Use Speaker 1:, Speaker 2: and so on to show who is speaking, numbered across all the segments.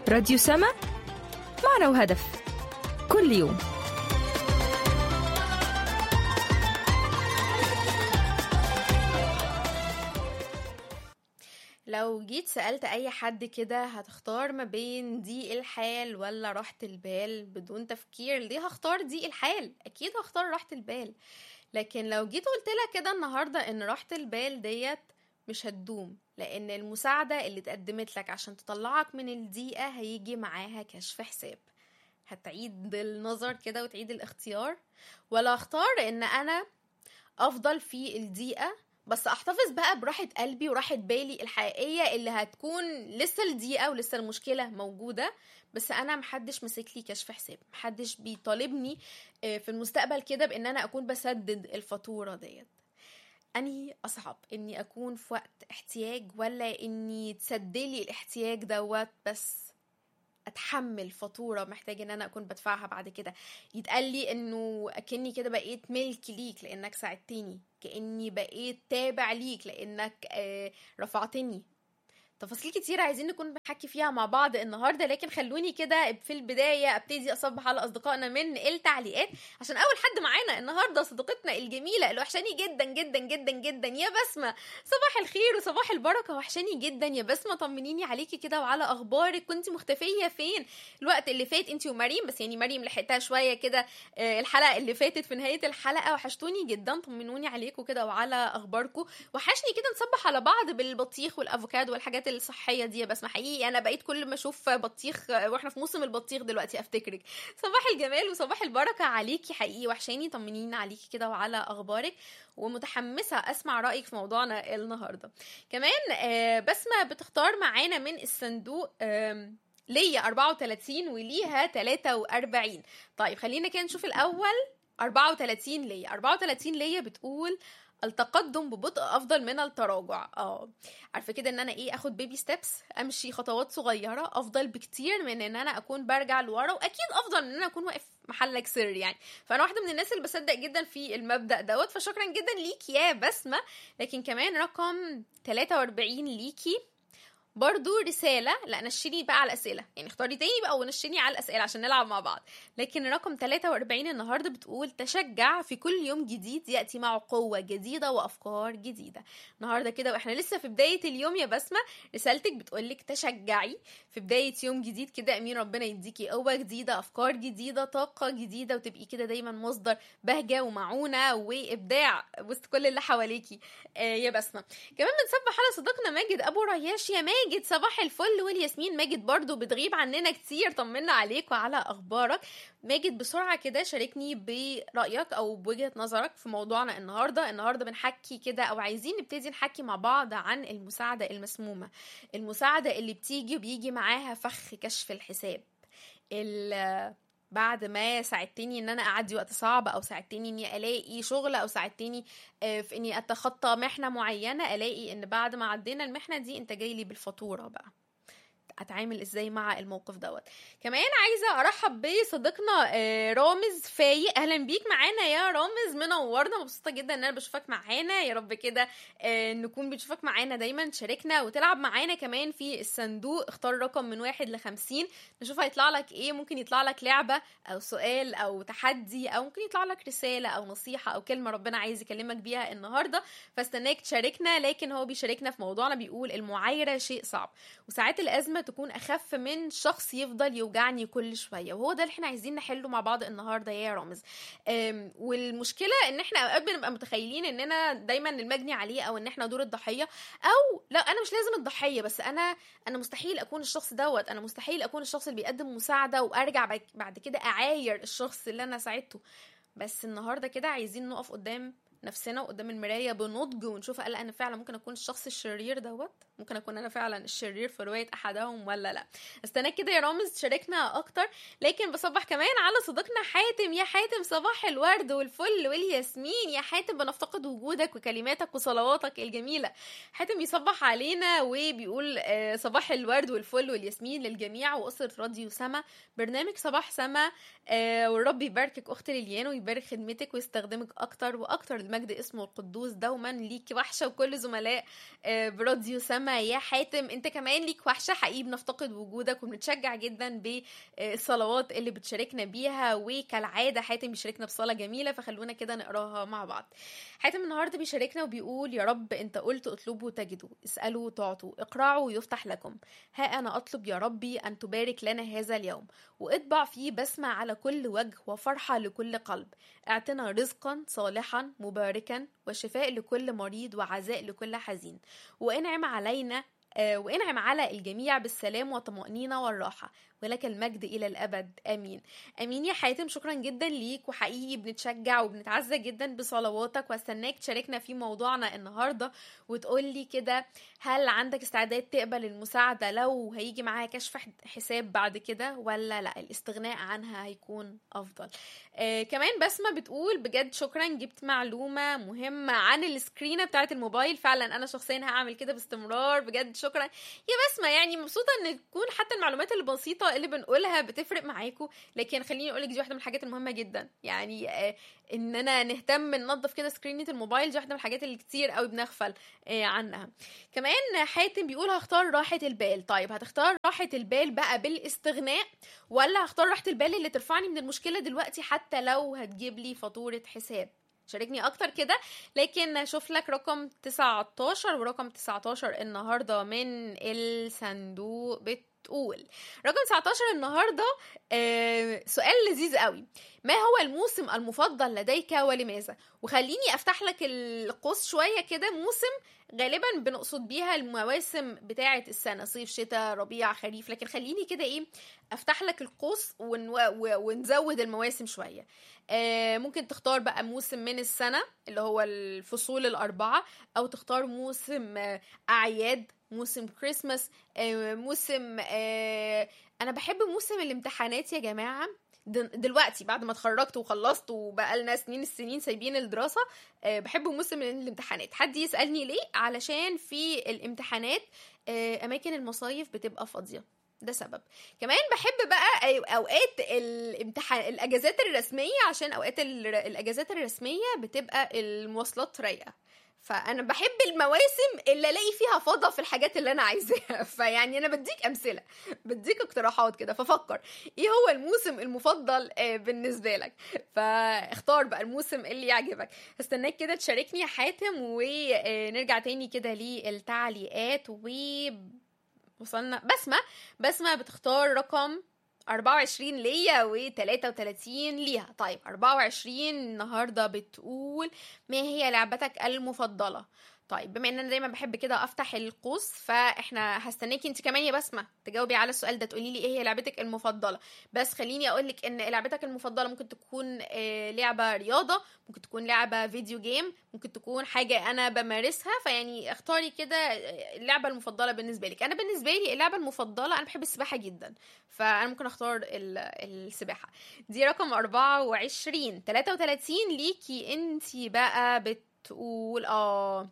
Speaker 1: راديو سما معنا وهدف كل يوم
Speaker 2: لو جيت سألت أي حد كده هتختار ما بين ضيق الحال ولا راحة البال بدون تفكير ليه هختار ضيق الحال أكيد هختار راحة البال لكن لو جيت قلت لك كده النهاردة إن راحة البال ديت مش هتدوم لأن المساعدة اللي اتقدمت لك عشان تطلعك من الضيقة هيجي معاها كشف حساب هتعيد النظر كده وتعيد الاختيار ولا اختار ان انا افضل في الضيقه بس احتفظ بقى براحة قلبي وراحة بالي الحقيقية اللي هتكون لسه الضيقة ولسه المشكلة موجودة بس انا محدش مسك لي كشف حساب محدش بيطالبني في المستقبل كده بان انا اكون بسدد الفاتورة ديت انهي اصعب اني اكون في وقت احتياج ولا اني تسدلي الاحتياج دوت بس اتحمل فاتوره محتاج ان انا اكون بدفعها بعد كده يتقال لي انه اكني كده بقيت ملك ليك لانك ساعدتني كاني بقيت تابع ليك لانك آه رفعتني تفاصيل كتير عايزين نكون بنحكي فيها مع بعض النهارده لكن خلوني كده في البدايه ابتدي اصبح على اصدقائنا من التعليقات عشان اول حد معانا النهارده صديقتنا الجميله اللي وحشاني جدا جدا جدا جدا يا بسمه صباح الخير وصباح البركه وحشاني جدا يا بسمه طمنيني عليكي كده وعلى اخبارك كنت مختفيه فين الوقت اللي فات انت ومريم بس يعني مريم لحقتها شويه كده الحلقه اللي فاتت في نهايه الحلقه وحشتوني جدا طمنوني عليكم كده وعلى اخباركم وحشني كده نصبح على بعض بالبطيخ والافوكادو والحاجات الصحيه دي بس حقيقي انا بقيت كل ما اشوف بطيخ واحنا في موسم البطيخ دلوقتي افتكرك صباح الجمال وصباح البركه عليكي حقيقي وحشاني طمنينا عليكي كده وعلى اخبارك ومتحمسه اسمع رايك في موضوعنا النهارده كمان بسمه بتختار معانا من الصندوق ليا 34 وليها 43 طيب خلينا كده نشوف الاول 34 ليا 34 ليا بتقول التقدم ببطء افضل من التراجع اه عارفه كده ان انا ايه اخد بيبي ستيبس امشي خطوات صغيره افضل بكتير من ان انا اكون برجع لورا واكيد افضل من ان انا اكون واقف محلك سر يعني فانا واحده من الناس اللي بصدق جدا في المبدا دوت فشكرا جدا ليك يا بسمه لكن كمان رقم 43 ليكي برضو رسالة لا نشيني بقى على الأسئلة يعني اختاري تاني بقى ونشيني على الأسئلة عشان نلعب مع بعض لكن رقم 43 النهاردة بتقول تشجع في كل يوم جديد يأتي معه قوة جديدة وأفكار جديدة النهاردة كده وإحنا لسه في بداية اليوم يا بسمة رسالتك بتقولك تشجعي في بداية يوم جديد كده أمين ربنا يديكي قوة جديدة أفكار جديدة طاقة جديدة وتبقي كده دايما مصدر بهجة ومعونة وإبداع وسط كل اللي حواليكي آه يا بسمة كمان بنصبح على صديقنا ماجد أبو رياش يا ماجد ماجد صباح الفل والياسمين ماجد برضو بتغيب عننا كتير طمنا عليك وعلى اخبارك ماجد بسرعه كده شاركني برايك او بوجهه نظرك في موضوعنا النهارده النهارده بنحكي كده او عايزين نبتدي نحكي مع بعض عن المساعده المسمومه المساعده اللي بتيجي وبيجي معاها فخ كشف الحساب بعد ما ساعدتني ان انا اعدي وقت صعب او ساعدتني اني الاقي شغل او ساعدتني في اني اتخطى محنه معينه الاقي ان بعد ما عدينا المحنه دي انت جاي لي بالفاتوره بقى اتعامل ازاي مع الموقف دوت كمان عايزه ارحب بصديقنا رامز فايق اهلا بيك معانا يا رامز منورنا مبسوطه جدا ان انا بشوفك معانا يا رب كده نكون بنشوفك معانا دايما تشاركنا وتلعب معانا كمان في الصندوق اختار رقم من واحد لخمسين نشوف هيطلع لك ايه ممكن يطلع لك لعبه او سؤال او تحدي او ممكن يطلع لك رساله او نصيحه او كلمه ربنا عايز يكلمك بيها النهارده فاستناك تشاركنا لكن هو بيشاركنا في موضوعنا بيقول المعايره شيء صعب وساعات الازمه تكون اخف من شخص يفضل يوجعني كل شويه وهو ده اللي احنا عايزين نحله مع بعض النهارده يا رامز والمشكله ان احنا اوقات بنبقى متخيلين اننا دايما المجني عليه او ان احنا دور الضحيه او لا انا مش لازم الضحيه بس انا انا مستحيل اكون الشخص دوت انا مستحيل اكون الشخص اللي بيقدم مساعده وارجع بعد كده اعاير الشخص اللي انا ساعدته بس النهارده كده عايزين نقف قدام نفسنا وقدام المرايه بنضج ونشوف هل انا فعلا ممكن اكون الشخص الشرير دوت ممكن اكون انا فعلا الشرير في روايه احدهم ولا لا استناك كده يا رامز تشاركنا اكتر لكن بصبح كمان على صديقنا حاتم يا حاتم صباح الورد والفل والياسمين يا حاتم بنفتقد وجودك وكلماتك وصلواتك الجميله حاتم بيصبح علينا وبيقول صباح الورد والفل والياسمين للجميع واسره راديو سما برنامج صباح سما والرب يباركك اخت ليليان ويبارك خدمتك ويستخدمك اكتر واكتر المجد اسمه القدوس دوما ليكي وحشه وكل زملاء آه، براديو سما يا حاتم انت كمان ليك وحشه حقيقي بنفتقد وجودك وبنتشجع جدا بالصلوات اللي بتشاركنا بيها وكالعاده حاتم بيشاركنا بصلاه جميله فخلونا كده نقراها مع بعض حاتم النهارده بيشاركنا وبيقول يا رب انت قلت اطلبوا تجدوا اسالوا تعطوا اقرعوا يفتح لكم ها انا اطلب يا ربي ان تبارك لنا هذا اليوم واطبع فيه بسمة على كل وجه وفرحة لكل قلب اعطنا رزقا صالحا مباركا وشفاء لكل مريض وعزاء لكل حزين وانعم علينا آه، وانعم على الجميع بالسلام والطمأنينة والراحة ولك المجد إلى الأبد آمين آمين يا حاتم شكرا جدا ليك وحقيقي بنتشجع وبنتعزى جدا بصلواتك واستناك تشاركنا في موضوعنا النهاردة وتقول لي كده هل عندك استعداد تقبل المساعدة لو هيجي معاها كشف حساب بعد كده ولا لا الاستغناء عنها هيكون أفضل آه كمان بسمة بتقول بجد شكرا جبت معلومة مهمة عن السكرينة بتاعت الموبايل فعلا أنا شخصيا هعمل كده باستمرار بجد شكرا يا بسمة يعني مبسوطة ان تكون حتى المعلومات البسيطة اللي بنقولها بتفرق معاكم لكن خليني اقولك دي واحدة من الحاجات المهمة جدا يعني آه اننا نهتم ننظف كده سكرينة الموبايل دي واحدة من الحاجات اللي كتير قوي بنغفل آه عنها كمان حاتم بيقول هختار راحة البال طيب هتختار راحة البال بقى بالاستغناء ولا هختار راحة البال اللي ترفعني من المشكلة دلوقتي حتى لو هتجيب لي فاتورة حساب شاركني اكتر كده لكن اشوف لك رقم 19 ورقم 19 النهارده من الصندوق بتقول رقم 19 النهارده آه سؤال لذيذ قوي ما هو الموسم المفضل لديك ولماذا وخليني افتح لك القوس شويه كده موسم غالبا بنقصد بيها المواسم بتاعه السنه صيف شتاء ربيع خريف لكن خليني كده ايه افتح لك القوس ون... ونزود المواسم شويه آه ممكن تختار بقى موسم من السنه اللي هو الفصول الاربعه او تختار موسم آه اعياد موسم كريسماس آه موسم آه انا بحب موسم الامتحانات يا جماعه دلوقتي بعد ما اتخرجت وخلصت وبقى لنا سنين السنين سايبين الدراسه أه بحب موسم الامتحانات حد يسالني ليه علشان في الامتحانات أه اماكن المصايف بتبقى فاضيه ده سبب كمان بحب بقى اوقات الامتحان الاجازات الرسميه عشان اوقات الاجازات الرسميه بتبقى المواصلات رايقه فانا بحب المواسم اللي الاقي فيها فضا في الحاجات اللي انا عايزاها فيعني انا بديك امثله بديك اقتراحات كده ففكر ايه هو الموسم المفضل بالنسبه لك فاختار بقى الموسم اللي يعجبك استناك كده تشاركني يا حاتم ونرجع تاني كده للتعليقات و وصلنا بسمة بسمة بتختار رقم 24 ليا و 33 ليها طيب 24 النهارده بتقول ما هي لعبتك المفضله طيب بما ان انا دايما بحب كده افتح القوس فاحنا هستناكي انت كمان يا بسمه تجاوبي على السؤال ده تقولي لي ايه هي لعبتك المفضله بس خليني اقول لك ان لعبتك المفضله ممكن تكون لعبه رياضه ممكن تكون لعبه فيديو جيم ممكن تكون حاجه انا بمارسها فيعني اختاري كده اللعبه المفضله بالنسبه لك انا بالنسبه لي اللعبه المفضله انا بحب السباحه جدا فانا ممكن اختار السباحه دي رقم 24 33 ليكي انت بقى بتقول اه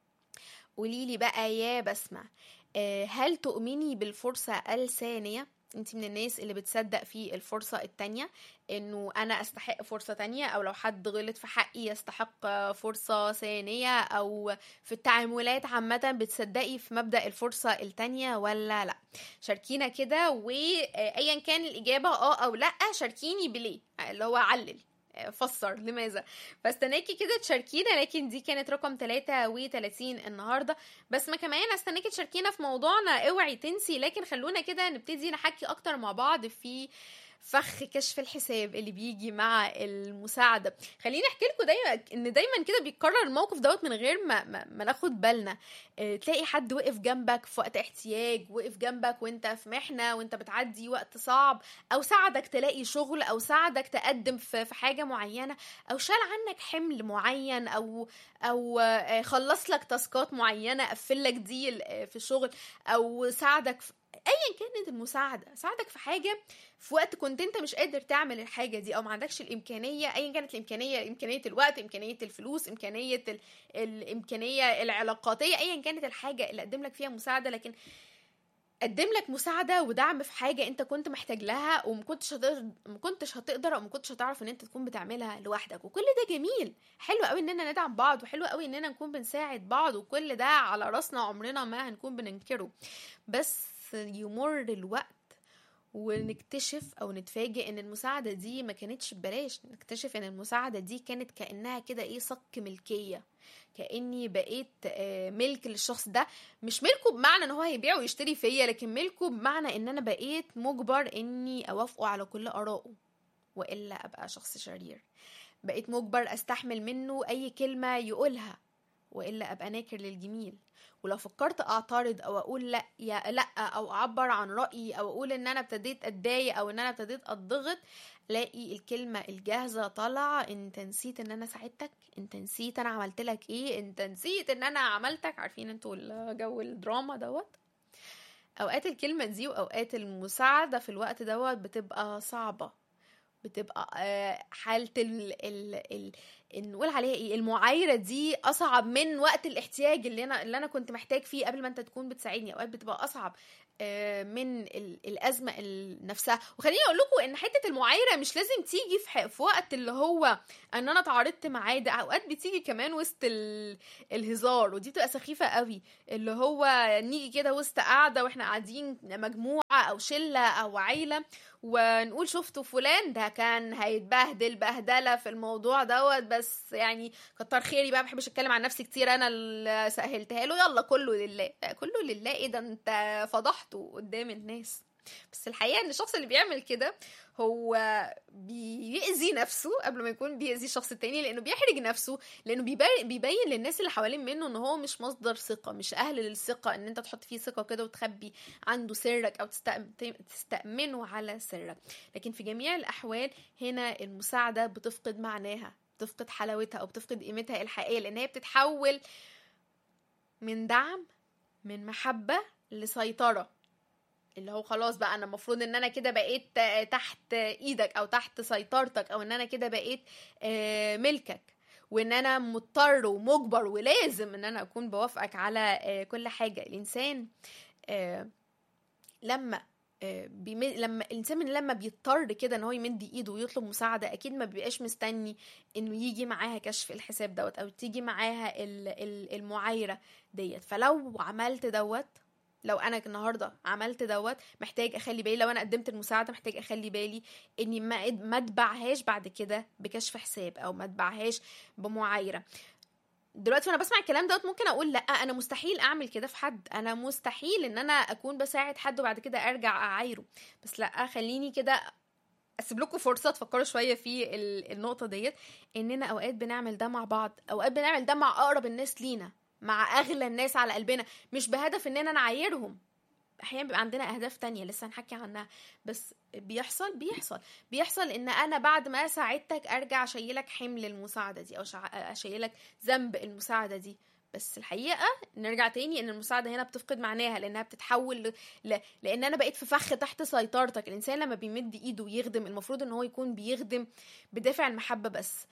Speaker 2: قولي لي بقى يا بسمة هل تؤمني بالفرصة الثانية انت من الناس اللي بتصدق في الفرصة التانية انه انا استحق فرصة تانية او لو حد غلط في حقي يستحق فرصة ثانية او في التعاملات عامة بتصدقي في مبدأ الفرصة التانية ولا لا شاركينا كده وايا كان الاجابة اه او لا شاركيني بليه اللي هو علل فسر لماذا فاستناكي كده تشاركينا لكن دي كانت رقم 33 النهارده بس ما كمان استناكي تشاركينا في موضوعنا اوعي تنسي لكن خلونا كده نبتدي نحكي اكتر مع بعض في فخ كشف الحساب اللي بيجي مع المساعده خليني احكي لكم دايما ان دايما كده بيتكرر الموقف دوت من غير ما ما, ما ناخد بالنا اه تلاقي حد وقف جنبك في وقت احتياج وقف جنبك وانت في محنه وانت بتعدي وقت صعب او ساعدك تلاقي شغل او ساعدك تقدم في, في حاجه معينه او شال عنك حمل معين او او اه خلص لك تاسكات معينه قفل لك ديل اه في شغل او ساعدك في ايا كانت المساعده ساعدك في حاجه في وقت كنت انت مش قادر تعمل الحاجه دي او ما عندكش الامكانيه ايا كانت الامكانيه امكانيه الوقت امكانيه الفلوس امكانيه ال... الامكانيه العلاقاتيه ايا كانت الحاجه اللي قدم لك فيها مساعده لكن قدم لك مساعده ودعم في حاجه انت كنت محتاج لها وما كنتش هتقدر ما كنتش هتقدر او ما كنتش هتعرف ان انت تكون بتعملها لوحدك وكل ده جميل حلو قوي اننا ندعم بعض وحلو قوي اننا نكون بنساعد بعض وكل ده على راسنا عمرنا ما هنكون بننكره بس يمر الوقت ونكتشف او نتفاجئ ان المساعده دي ما كانتش ببلاش نكتشف ان المساعده دي كانت كانها كده ايه صك ملكيه كاني بقيت آه، ملك للشخص ده مش ملكه بمعنى ان هو هيبيع ويشتري فيا لكن ملكه بمعنى ان انا بقيت مجبر اني اوافقه على كل ارائه والا ابقى شخص شرير بقيت مجبر استحمل منه اي كلمه يقولها والا ابقى ناكر للجميل ولو فكرت اعترض او اقول لا يا لا او اعبر عن رايي او اقول ان انا ابتديت اتضايق او ان انا ابتديت اتضغط الاقي الكلمه الجاهزه طالعه انت نسيت ان انا ساعدتك انت نسيت انا عملت لك ايه انت نسيت ان انا عملتك عارفين انتوا الجو الدراما دوت اوقات الكلمه دي واوقات المساعده في الوقت دوت بتبقى صعبه بتبقى آه، حالة ال ال ال نقول عليها ايه المعايرة دي أصعب من وقت الاحتياج اللي أنا اللي أنا كنت محتاج فيه قبل ما أنت تكون بتساعدني أوقات بتبقى أصعب آه، من ال- الأزمة ال- نفسها وخليني أقول لكم إن حتة المعايرة مش لازم تيجي في, ح- في وقت اللي هو إن أنا اتعارضت معاه ده أوقات بتيجي كمان وسط ال- الهزار ودي بتبقى سخيفة قوي اللي هو نيجي كده وسط قاعدة وإحنا قاعدين مجموعة أو شلة أو عيلة ونقول شفتوا فلان ده كان هيتبهدل بهدله في الموضوع دوت بس يعني كتر خيري بقى ما بحبش اتكلم عن نفسي كتير انا اللي سهلتها له يلا كله لله كله لله ايه ده انت فضحته قدام الناس بس الحقيقه ان الشخص اللي بيعمل كده هو بيأذي نفسه قبل ما يكون بيأذي الشخص التاني لانه بيحرج نفسه لانه بيبين, بيبين للناس اللي حوالين منه ان هو مش مصدر ثقه مش اهل للثقه ان انت تحط فيه ثقه كده وتخبي عنده سرك او تستأم- تستأمنه على سرك لكن في جميع الاحوال هنا المساعده بتفقد معناها بتفقد حلاوتها او بتفقد قيمتها الحقيقيه لان هي بتتحول من دعم من محبه لسيطره اللي هو خلاص بقى انا المفروض ان انا كده بقيت آه، تحت ايدك او تحت سيطرتك او ان انا كده بقيت آه، ملكك وان انا مضطر ومجبر ولازم ان انا اكون بوافقك على آه، كل حاجه الانسان آه، لما آه، بيم... لما الانسان من لما بيضطر كده ان هو يمد ايده ويطلب مساعده اكيد ما بيبقاش مستني انه يجي معاها كشف الحساب دوت او تيجي معاها ال- ال- المعايره ديت فلو عملت دوت لو انا النهارده عملت دوت محتاج اخلي بالي لو انا قدمت المساعده محتاج اخلي بالي اني ما ما اتبعهاش بعد كده بكشف حساب او ما اتبعهاش بمعايره دلوقتي وانا بسمع الكلام دوت ممكن اقول لا انا مستحيل اعمل كده في حد انا مستحيل ان انا اكون بساعد حد وبعد كده ارجع اعايره بس لا خليني كده اسيب لكم فرصه تفكروا شويه في ال- النقطه ديت اننا اوقات بنعمل ده مع بعض اوقات بنعمل ده مع اقرب الناس لينا مع اغلى الناس على قلبنا مش بهدف اننا نعايرهم احيانا بيبقى عندنا اهداف تانية لسه هنحكي عنها بس بيحصل بيحصل بيحصل ان انا بعد ما ساعدتك ارجع اشيلك حمل المساعده دي او شع- اشيلك ذنب المساعده دي بس الحقيقه نرجع تاني ان المساعده هنا بتفقد معناها لانها بتتحول ل... ل... لان انا بقيت في فخ تحت سيطرتك الانسان لما بيمد ايده ويخدم المفروض ان هو يكون بيخدم بدافع المحبه بس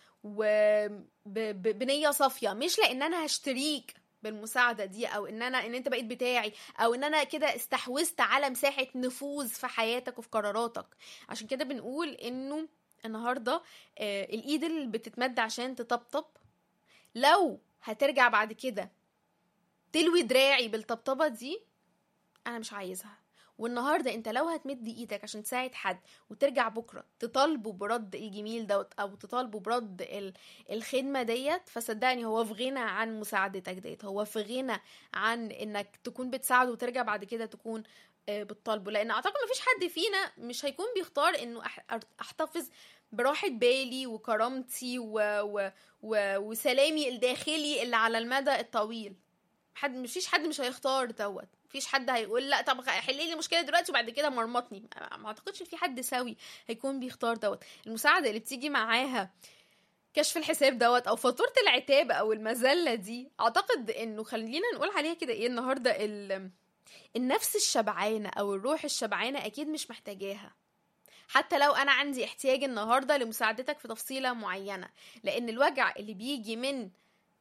Speaker 2: وبنيه صافيه مش لان انا هشتريك بالمساعده دي او ان انا ان انت بقيت بتاعي او ان انا كده استحوذت على مساحه نفوذ في حياتك وفي قراراتك عشان كده بنقول انه النهارده آه الايد اللي بتتمد عشان تطبطب لو هترجع بعد كده تلوي دراعي بالطبطبه دي انا مش عايزها والنهارده انت لو هتمد ايدك عشان تساعد حد وترجع بكره تطالبه برد الجميل دوت او تطالبه برد ال- الخدمه ديت فصدقني هو في غنى عن مساعدتك ديت هو في غنى عن انك تكون بتساعده وترجع بعد كده تكون آه، بتطالبه لان اعتقد مفيش حد فينا مش هيكون بيختار انه أح- احتفظ براحة بالي وكرامتي و... و... و... وسلامي الداخلي اللي على المدى الطويل حد مفيش حد مش هيختار دوت مفيش حد هيقول لا طب حلي لي المشكله دلوقتي وبعد كده مرمطني ما ما اعتقدش في حد سوي هيكون بيختار دوت المساعده اللي بتيجي معاها كشف الحساب دوت او فاتوره العتاب او المذله دي اعتقد انه خلينا نقول عليها كده ايه النهارده ال... النفس الشبعانه او الروح الشبعانه اكيد مش محتاجاها حتى لو انا عندي احتياج النهارده لمساعدتك في تفصيله معينه لان الوجع اللي بيجي من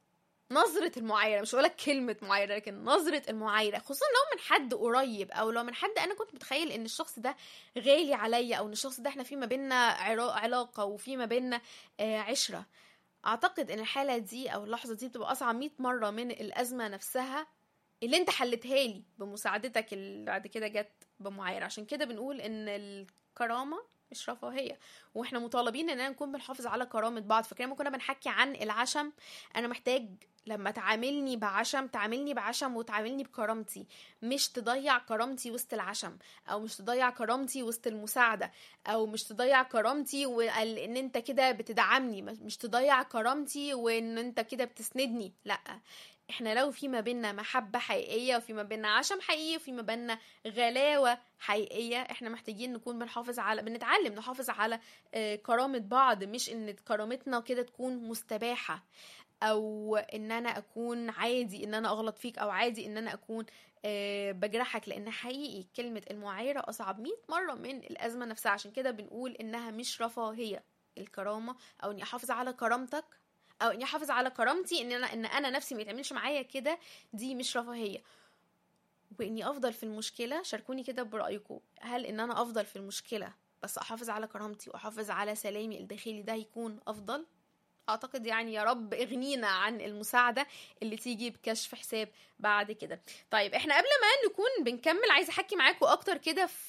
Speaker 2: نظرة المعايرة مش هقولك كلمة معايرة لكن نظرة المعايرة خصوصا لو من حد قريب او لو من حد انا كنت متخيل ان الشخص ده غالي عليا او ان الشخص ده احنا في ما بينا عرا- علاقة وفي ما بينا آه، عشرة اعتقد ان الحالة دي او اللحظة دي بتبقى اصعب 100 مرة من الازمة نفسها اللي انت حلتها لي بمساعدتك اللي بعد كده جت بمعايرة عشان كده بنقول ان الكرامة مش رفاهية واحنا مطالبين اننا نكون بنحافظ على كرامة بعض فاكرين لما كنا بنحكي عن العشم انا محتاج لما تعاملني بعشم تعاملني بعشم وتعاملني بكرامتي مش تضيع كرامتي وسط العشم او مش تضيع كرامتي وسط المساعدة او مش تضيع كرامتي وان انت كده بتدعمني مش تضيع كرامتي وان انت كده بتسندني لا احنا لو في ما بينا محبة حقيقية وفي ما بينا عشم حقيقي وفي ما بينا غلاوة حقيقية احنا محتاجين نكون بنحافظ على بنتعلم نحافظ على آه، كرامة بعض مش ان كرامتنا كده تكون مستباحة او ان انا اكون عادي ان انا اغلط فيك او عادي ان انا اكون آه، بجرحك لان حقيقي كلمة المعايرة اصعب 100 مرة من الازمة نفسها عشان كده بنقول انها مش رفاهية الكرامة او اني احافظ على كرامتك او اني احافظ على كرامتي ان انا ان انا نفسي ما يتعملش معايا كده دي مش رفاهية واني افضل في المشكلة شاركوني كده برأيكم هل ان انا افضل في المشكلة بس احافظ على كرامتي واحافظ على سلامي الداخلي ده يكون افضل اعتقد يعني يا رب اغنينا عن المساعده اللي تيجي بكشف حساب بعد كده طيب احنا قبل ما نكون بنكمل عايزه احكي معاكم اكتر كده في